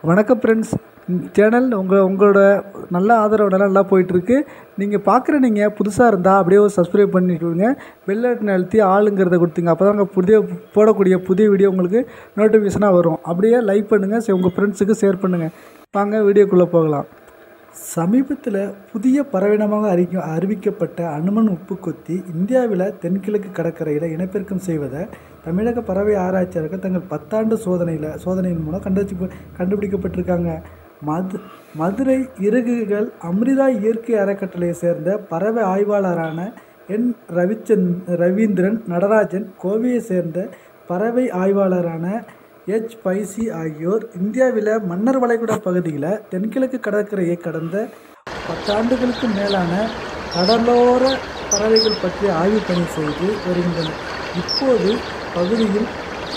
வணக்கம் friends channel உங்கள் உங்களோட நல்ல ஆதரவு நல்லா நல்லா போயிட்டுருக்கு நீங்கள் பார்க்குற நீங்கள் புதுசாக இருந்தால் அப்படியே ஒரு சப்ஸ்கிரைப் பண்ணிட்டு விடுங்க பெல் பட்டன் அழுத்தி ஆளுங்கிறத கொடுத்துங்க அப்போ தான் புதிய போடக்கூடிய புதிய வீடியோ உங்களுக்கு நோட்டிஃபிகேஷனாக வரும் அப்படியே லைக் பண்ணுங்கள் உங்கள் ஃப்ரெண்ட்ஸுக்கு ஷேர் பண்ணுங்கள் வாங்க வீடியோக்குள்ளே போகலாம் சமீபத்தில் புதிய பறவையினமாக அறிக்க அறிவிக்கப்பட்ட அனுமன் உப்புக்கொத்தி இந்தியாவில் தென்கிழக்கு கடற்கரையில் இனப்பெருக்கம் செய்வதை தமிழக பறவை ஆராய்ச்சியாளர்கள் தங்கள் பத்தாண்டு சோதனையில் சோதனையின் மூலம் கண்டுபிடிச்சு கண்டுபிடிக்கப்பட்டிருக்காங்க மது மதுரை இறகுகள் அமிர்தா இயற்கை அறக்கட்டளையை சேர்ந்த பறவை ஆய்வாளரான என் ரவிச்சந்த் ரவீந்திரன் நடராஜன் கோவையை சேர்ந்த பறவை ஆய்வாளரான எச் பைசி ஆகியோர் இந்தியாவில் மன்னர் வளைகுடா பகுதியில் தென்கிழக்கு கடற்கரையை கடந்த பத்தாண்டுகளுக்கு மேலான கடலோர பறவைகள் பற்றி ஆய்வு பணி செய்து வருகின்றனர் இப்போது பகுதியில்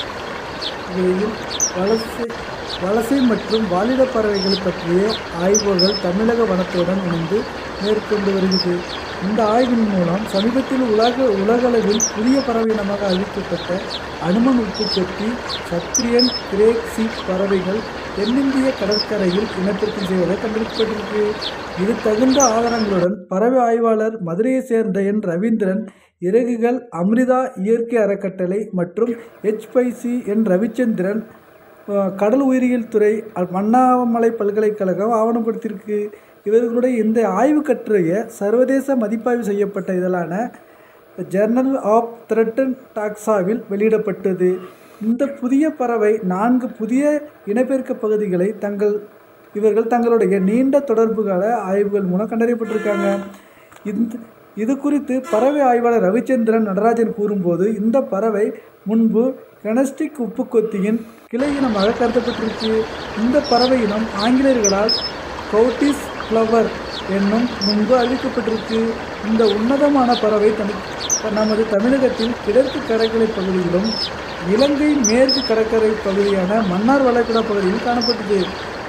பகுதியில் வலசை வலசை மற்றும் வாலிட பறவைகள் பற்றிய ஆய்வுகள் தமிழக வனத்துடன் இணைந்து மேற்கொண்டு வருகிறது இந்த ஆய்வின் மூலம் சமீபத்தில் உலக உலகளவில் புதிய பறவை இனமாக அறிவிக்கப்பட்ட அனுமன் உப்பு கொத்தி சத்திரியன் கிரேக்சி பறவைகள் தென்னிந்திய கடற்கரையில் இனப்பெருக்கம் செய்வதை கண்டுபிடிக்கப்பட்டிருக்கு இது தகுந்த ஆதாரங்களுடன் பறவை ஆய்வாளர் மதுரையை சேர்ந்த என் ரவீந்திரன் இறகுகள் அமிர்தா இயற்கை அறக்கட்டளை மற்றும் ஹெச்பைசி என் ரவிச்சந்திரன் அஹ், கடல் உயிரியல் துறை அ- அண்ணாமலை பல்கலைக்கழகம் ஆவணப்படுத்தியிருக்கு இவர்களுடைய இந்த ஆய்வு கட்டுரையை சர்வதேச மதிப்பாய்வு செய்யப்பட்ட இதழான ஜர்னல் ஆஃப் த்ரெட்டன் டாக்ஸாவில் வெளியிடப்பட்டது இந்த புதிய பறவை நான்கு புதிய இனப்பெருக்க பகுதிகளை தங்கள் இவர்கள் தங்களுடைய நீண்ட தொடர்புகால ஆய்வுகள் மூலம் கண்டறியப்பட்டிருக்காங்க இந்த இது குறித்து பறவை ஆய்வாளர் ரவிச்சந்திரன் நடராஜன் கூறும்போது இந்த பறவை முன்பு கெனஸ்டிக் உப்புக்கொத்தியின் கிளை இனமாக கருதப்பட்டிருக்கு இந்த பறவை இனம் ஆங்கிலேயர்களால் கவுட்டிஸ் ஃப்ளவர் என்னும் முன்பு அறிவிக்கப்பட்டிருக்கு இந்த உன்னதமான பறவை தனி நமது தமிழகத்தில் கிழக்கு கடற்கரை பகுதியிலும் இலங்கை மேற்கு கடற்கரை பகுதியான மன்னார் வளைகுடா பகுதியில் காணப்பட்டது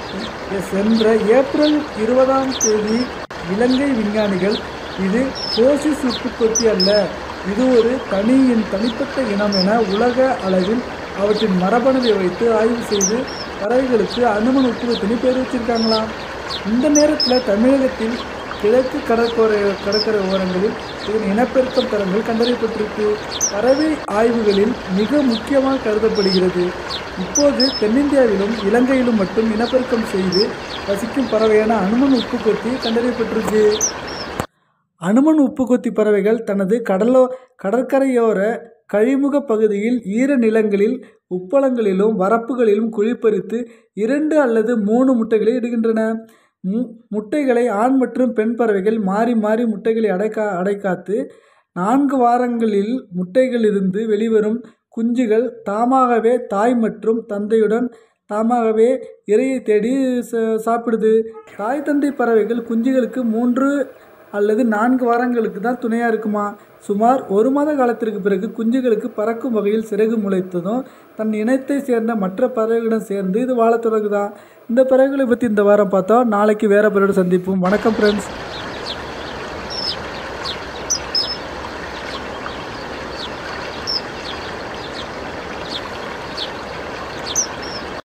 சென்ற ஏப்ரல் இருபதாம் தேதி இலங்கை விஞ்ஞானிகள் இது கோசிஸ் உப்புக்கொத்தி அல்ல இது ஒரு தனியின் தனிப்பட்ட இனம் என உலக அளவில் அவற்றின் மரபணுவை வைத்து ஆய்வு செய்து பறவைகளுக்கு அனுமன் உப்புக்கொத்தினி பேர் வச்சிருக்காங்களாம் இந்த நேரத்தில் தமிழகத்தில் கிழக்கு கடற்கரை கடற்கரை ஓரங்களில் இதன் இனப்பெருக்கம் தரங்கள் கண்டறியப்பட்டிருக்கு பறவை ஆய்வுகளில் மிக முக்கியமாக கருதப்படுகிறது இப்போது தென்னிந்தியாவிலும் இலங்கையிலும் மட்டும் இனப்பெருக்கம் செய்து வசிக்கும் பறவையான அனுமன் உப்புக்கொத்தி கண்டறியப்பட்டிருக்கு அனுமன் உப்புக்கொத்தி பறவைகள் தனது கடலோ கடற்கரையோர கழிமுக பகுதியில் ஈர நிலங்களில் உப்பளங்களிலும் வரப்புகளிலும் குழிப்பறித்து இரண்டு அல்லது மூணு முட்டைகளை இடுகின்றன மு முட்டைகளை ஆண் மற்றும் பெண் பறவைகள் மாறி மாறி முட்டைகளை அடைக்கா அடைக்காத்து நான்கு வாரங்களில் முட்டைகளிலிருந்து வெளிவரும் குஞ்சுகள் தாமாகவே தாய் மற்றும் தந்தையுடன் தாமாகவே இரையை தேடி ச- சாப்பிடுது தாய் தந்தை பறவைகள் குஞ்சுகளுக்கு மூன்று அல்லது நான்கு வாரங்களுக்கு தான் துணையாக இருக்குமா சுமார் ஒரு மாத காலத்திற்கு பிறகு குஞ்சுகளுக்கு பறக்கும் வகையில் சிறகு முளைத்ததும் தன் இனத்தை சேர்ந்த மற்ற பறவைகளுடன் சேர்ந்து இது வாழத் தொடங்குதான் இந்த பறவைகளை பற்றி இந்த வாரம் பார்த்தோம் நாளைக்கு வேறு பறவையோட சந்திப்போம் வணக்கம் ஃப்ரெண்ட்ஸ்